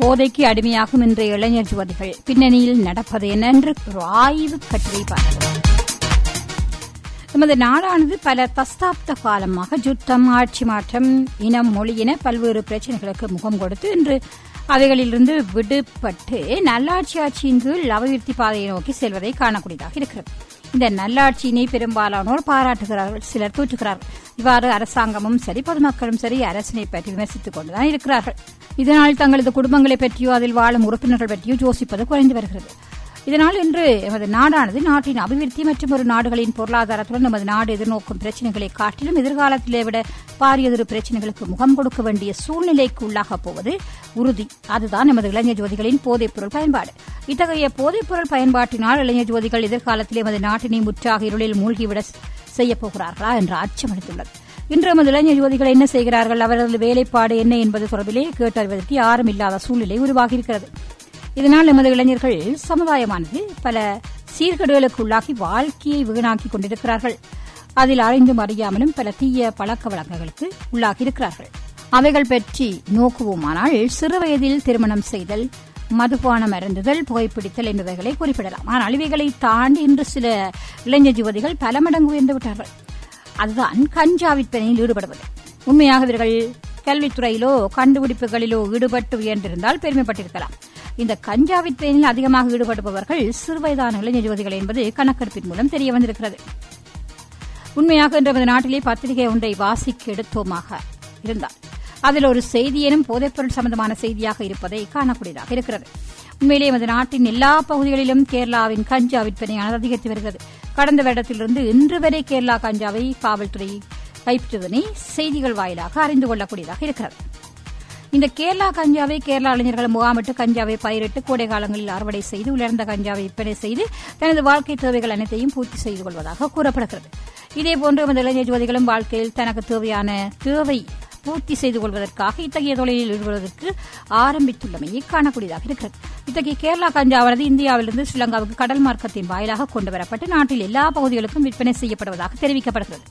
போதைக்கு அடிமையாகும் இன்றைய இளைஞர் யுவதிகள் பின்னணியில் நடப்பது என்ன என்று ஒரு ஆய்வு கட்டுரை பார்க்கிறோம் நமது நாடானது பல தஸ்தாப்த காலமாக யுத்தம் ஆட்சி மாற்றம் இனம் மொழி என பல்வேறு பிரச்சனைகளுக்கு முகம் கொடுத்து இன்று அவைகளிலிருந்து விடுபட்டு நல்லாட்சி ஆட்சியின் கீழ் அபிவிருத்தி பாதையை நோக்கி செல்வதை காணக்கூடியதாக இருக்கிறது இந்த நல்லாட்சியினை பெரும்பாலானோர் பாராட்டுகிறார்கள் சிலர் தூற்றுகிறார்கள் இவ்வாறு அரசாங்கமும் சரி பொதுமக்களும் சரி அரசினை பற்றி விமர்சித்துக் கொண்டுதான் இருக்கிறார்கள் இதனால் தங்களது குடும்பங்களை பற்றியோ அதில் வாழும் உறுப்பினர்கள் பற்றியோ யோசிப்பது குறைந்து வருகிறது இதனால் இன்று எமது நாடானது நாட்டின் அபிவிருத்தி மற்றும் ஒரு நாடுகளின் பொருளாதாரத்துடன் நமது நாடு எதிர்நோக்கும் பிரச்சினைகளை காட்டிலும் எதிர்காலத்திலே விட பாரியதொரு பிரச்சினைகளுக்கு முகம் கொடுக்க வேண்டிய சூழ்நிலைக்கு உள்ளாகப் போவது உறுதி அதுதான் நமது இளைஞர் ஜோதிகளின் போதைப்பொருள் பயன்பாடு இத்தகைய போதைப்பொருள் பயன்பாட்டினால் இளைஞர் ஜோதிகள் எதிர்காலத்திலே எமது நாட்டினை முற்றாக இருளில் மூழ்கிவிட செய்யப் போகிறார்களா என்ற அச்சம் அளித்துள்ளது இன்று நமது இளைஞர் யுவதிகள் என்ன செய்கிறார்கள் அவர்களது வேலைப்பாடு என்ன என்பது தொடர்பிலே கேட்டறிவதற்கு யாரும் இல்லாத சூழ்நிலை உருவாகியிருக்கிறது இதனால் நமது இளைஞர்கள் சமுதாயமானது பல சீர்கேடுகளுக்கு உள்ளாகி வாழ்க்கையை வீணாக்கிக் கொண்டிருக்கிறார்கள் அதில் அறிந்தும் அறியாமலும் பல தீய பழக்க வழக்கங்களுக்கு உள்ளாகி இருக்கிறார்கள் அவைகள் பற்றி நோக்குவோமானால் சிறு வயதில் திருமணம் செய்தல் மதுபானம் அருந்துதல் புகைப்பிடித்தல் என்பவைகளை குறிப்பிடலாம் ஆனால் இவைகளை தாண்டி இன்று சில இளைஞர் யுவதிகள் பல மடங்கு உயர்ந்து விட்டார்கள் அதுதான் கஞ்சா விற்பனையில் ஈடுபடுவது உண்மையாக இவர்கள் கல்வித்துறையிலோ கண்டுபிடிப்புகளிலோ ஈடுபட்டு உயர்ந்திருந்தால் பெருமைப்பட்டிருக்கலாம் இந்த கஞ்சா விற்பனையில் அதிகமாக ஈடுபடுபவர்கள் சிறுவயதான இளைஞர் யுவதிகள் என்பது கணக்கெடுப்பின் மூலம் தெரிய வந்திருக்கிறது உண்மையாக இன்று நமது நாட்டிலே பத்திரிகை ஒன்றை வாசிக்க எடுத்தோமாக இருந்தால் அதில் ஒரு செய்தியேனும் போதைப்பொருள் சம்பந்தமான செய்தியாக இருப்பதை காணக்கூடியதாக இருக்கிறது உண்மையிலே எமது நாட்டின் எல்லா பகுதிகளிலும் கேரளாவின் கஞ்சா விற்பனையானது அதிகரித்து வருகிறது கடந்த வருடத்திலிருந்து இன்று வரை கேரளா கஞ்சாவை காவல்துறை கைப்பற்றுவதனை செய்திகள் வாயிலாக அறிந்து கொள்ளக்கூடியதாக இருக்கிறது இந்த கேரளா கஞ்சாவை கேரளா இளைஞர்கள் முகாமிட்டு கஞ்சாவை பயிரிட்டு கோடை காலங்களில் அறுவடை செய்து உலர்ந்த கஞ்சாவை விற்பனை செய்து தனது வாழ்க்கை தேவைகள் அனைத்தையும் பூர்த்தி செய்து கொள்வதாக கூறப்படுகிறது இதேபோன்று எமது இளைஞர் ஜோதிகளும் வாழ்க்கையில் தனக்கு தேவையான தேவை பூர்த்தி செய்து கொள்வதற்காக இத்தகைய தொழிலில் ஈடுபடுவதற்கு ஆரம்பித்துள்ளமையை காணக்கூடியதாக இருக்கிறது இத்தகைய கேரளா கஞ்சாவானது இந்தியாவிலிருந்து ஸ்ரீலங்காவுக்கு கடல் மார்க்கத்தின் வாயிலாக கொண்டுவரப்பட்டு நாட்டில் எல்லா பகுதிகளுக்கும் விற்பனை செய்யப்படுவதாக தெரிவிக்கப்படுகிறது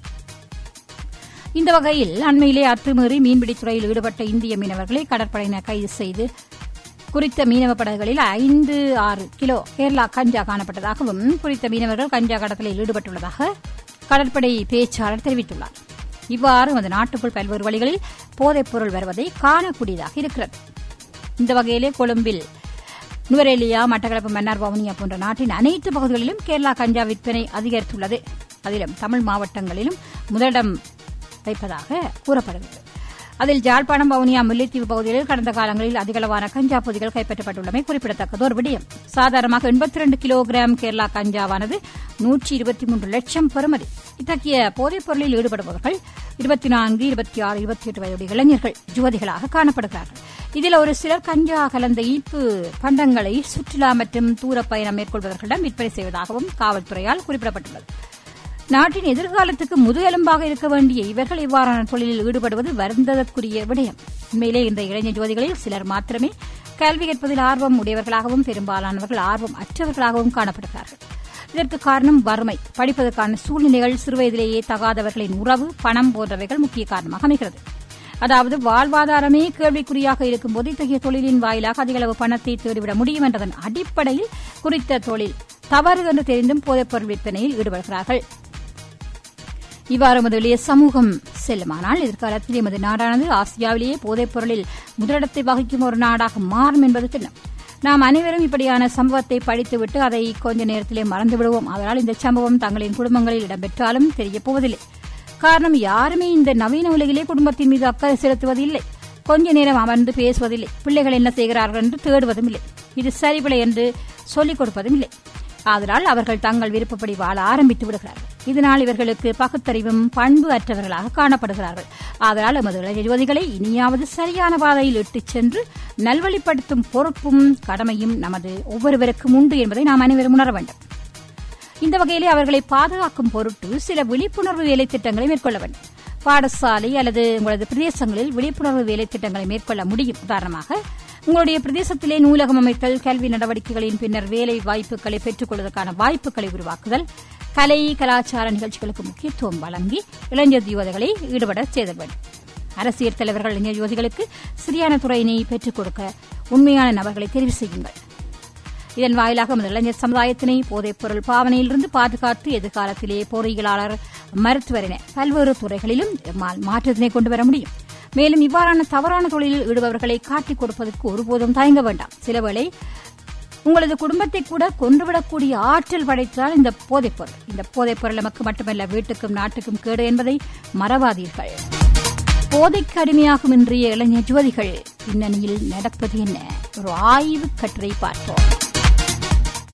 இந்த வகையில் அண்மையிலே அத்துமீறி மீன்பிடித்துறையில் ஈடுபட்ட இந்திய மீனவர்களை கடற்படையினர் கைது செய்து குறித்த மீனவ படகுகளில் ஐந்து ஆறு கிலோ கேரளா கஞ்சா காணப்பட்டதாகவும் குறித்த மீனவர்கள் கஞ்சா கடத்தலில் ஈடுபட்டுள்ளதாக கடற்படை பேச்சாளர் தெரிவித்துள்ளார் இவ்வாறு அந்த நாட்டுக்குள் பல்வேறு வழிகளில் போதைப் பொருள் வருவதை காணக்கூடியதாக இருக்கிறது இந்த வகையிலே கொழும்பில் நுவரேலியா மட்டக்களப்பு மன்னார் வவுனியா போன்ற நாட்டின் அனைத்து பகுதிகளிலும் கேரளா கஞ்சா விற்பனை அதிகரித்துள்ளது அதிலும் தமிழ் மாவட்டங்களிலும் முதலிடம் வைப்பதாக கூறப்படுகிறது அதில் ஜாழ்ப்பாணம் வவுனியா முல்லைத்தீவு பகுதிகளில் கடந்த காலங்களில் அதிகளவான கஞ்சா பொதிகள் கைப்பற்றப்பட்டுள்ளமை குறிப்பிடத்தக்கது ஒரு விடயம் சாதாரணமாக எண்பத்தி ரெண்டு கிலோகிராம் கேரளா கஞ்சாவானது நூற்றி இருபத்தி மூன்று லட்சம் பெறுமதி இத்தகைய போதைப் பொருளில் ஈடுபடுபவர்கள் இருபத்தி நான்கு இருபத்தி ஆறு இருபத்தி எட்டு வயதுடைய இளைஞர்கள் யுவதிகளாக காணப்படுகிறார்கள் இதில் ஒரு சிலர் கஞ்சா கலந்த ஈர்ப்பு பண்டங்களை சுற்றுலா மற்றும் தூர பயணம் மேற்கொள்பவர்களிடம் விற்பனை செய்வதாகவும் காவல்துறையால் குறிப்பிடப்பட்டுள்ளது நாட்டின் எதிர்காலத்துக்கு முதுகெலும்பாக இருக்க வேண்டிய இவர்கள் இவ்வாறான தொழிலில் ஈடுபடுவது வருந்ததற்குரிய விடயம் உண்மையிலே இன்றைய இளைஞர் ஜோதிகளில் சிலர் மாத்திரமே கல்வி கற்பதில் ஆர்வம் உடையவர்களாகவும் பெரும்பாலானவர்கள் ஆர்வம் அற்றவர்களாகவும் காணப்படுகிறார்கள் இதற்கு காரணம் வறுமை படிப்பதற்கான சூழ்நிலைகள் சிறுவயதிலேயே தகாதவர்களின் உறவு பணம் போன்றவைகள் முக்கிய காரணமாக அமைகிறது அதாவது வாழ்வாதாரமே கேள்விக்குறியாக இருக்கும்போது இத்தகைய தொழிலின் வாயிலாக அதிகளவு பணத்தை தேடிவிட முடியும் என்றதன் அடிப்படையில் குறித்த தொழில் தவறு என்று தெரிந்தும் போதைப்பொருள் விற்பனையில் ஈடுபடுகிறார்கள் இவ்வாறு எமது எளிய சமூகம் செல்லுமானால் எதிர்காலத்தில் எமது நாடானது ஆசியாவிலேயே போதைப் பொருளில் முதலிடத்தை வகிக்கும் ஒரு நாடாக மாறும் என்பது திண்ணம் நாம் அனைவரும் இப்படியான சம்பவத்தை படித்துவிட்டு அதை கொஞ்ச நேரத்திலே மறந்து விடுவோம் அதனால் இந்த சம்பவம் தங்களின் குடும்பங்களில் இடம்பெற்றாலும் தெரியப் போவதில்லை காரணம் யாருமே இந்த நவீன உலகிலே குடும்பத்தின் மீது அக்கறை செலுத்துவதில்லை கொஞ்ச நேரம் அமர்ந்து பேசுவதில்லை பிள்ளைகள் என்ன செய்கிறார்கள் என்று தேடுவதும் இல்லை இது சரிபிழை என்று சொல்லிக் கொடுப்பதும் இல்லை ஆதலால் அவர்கள் தங்கள் விருப்பப்படி வாழ ஆரம்பித்து விடுகிறார்கள் இதனால் இவர்களுக்கு பகுத்தறிவும் பண்பு அற்றவர்களாக காணப்படுகிறார்கள் ஆதலால் எமது யுவதிகளை இனியாவது சரியான பாதையில் இட்டுச் சென்று நல்வழிப்படுத்தும் பொறுப்பும் கடமையும் நமது ஒவ்வொருவருக்கும் உண்டு என்பதை நாம் அனைவரும் உணர வேண்டும் இந்த வகையிலே அவர்களை பாதுகாக்கும் பொருட்டு சில விழிப்புணர்வு வேலை திட்டங்களை மேற்கொள்ள வேண்டும் பாடசாலை அல்லது உங்களது பிரதேசங்களில் விழிப்புணர்வு வேலை திட்டங்களை மேற்கொள்ள முடியும் உதாரணமாக உங்களுடைய பிரதேசத்திலே நூலகம் அமைத்தல் கல்வி நடவடிக்கைகளின் பின்னர் வேலை வாய்ப்புகளை பெற்றுக் கொள்வதற்கான வாய்ப்புகளை உருவாக்குதல் கலை கலாச்சார நிகழ்ச்சிகளுக்கு முக்கியத்துவம் வழங்கி இளைஞர் யுவதிகளை ஈடுபட செய்தல் வேண்டும் அரசியல் தலைவர்கள் இளைஞர் யுவதிகளுக்கு சரியான துறையினை பெற்றுக் கொடுக்க உண்மையான நபர்களை தெரிவு செய்யுங்கள் இதன் வாயிலாக நமது இளைஞர் சமுதாயத்தினை போதைப் பொருள் பாவனையிலிருந்து பாதுகாத்து எதிர்காலத்திலே பொறியியலாளர் மருத்துவர் என பல்வேறு துறைகளிலும் நம்மால் மாற்றத்தினை கொண்டு வர முடியும் மேலும் இவ்வாறான தவறான தொழிலில் ஈடுபவர்களை காட்டிக் கொடுப்பதற்கு ஒருபோதும் தயங்க வேண்டாம் சிலவேளை உங்களது குடும்பத்தை கூட கொன்றுவிடக்கூடிய ஆற்றல் படைத்தால் இந்த போதைப் பொருள் இந்த போதைப் பொருள் நமக்கு மட்டுமல்ல வீட்டுக்கும் நாட்டுக்கும் கேடு என்பதை மறவாதீர்கள் போதைக்கு அடிமையாகும் இன்றைய இளைஞர் ஜோதிகள் பின்னணியில் நடப்பது என்ன ஒரு ஆய்வு கட்டுரை பார்ப்போம்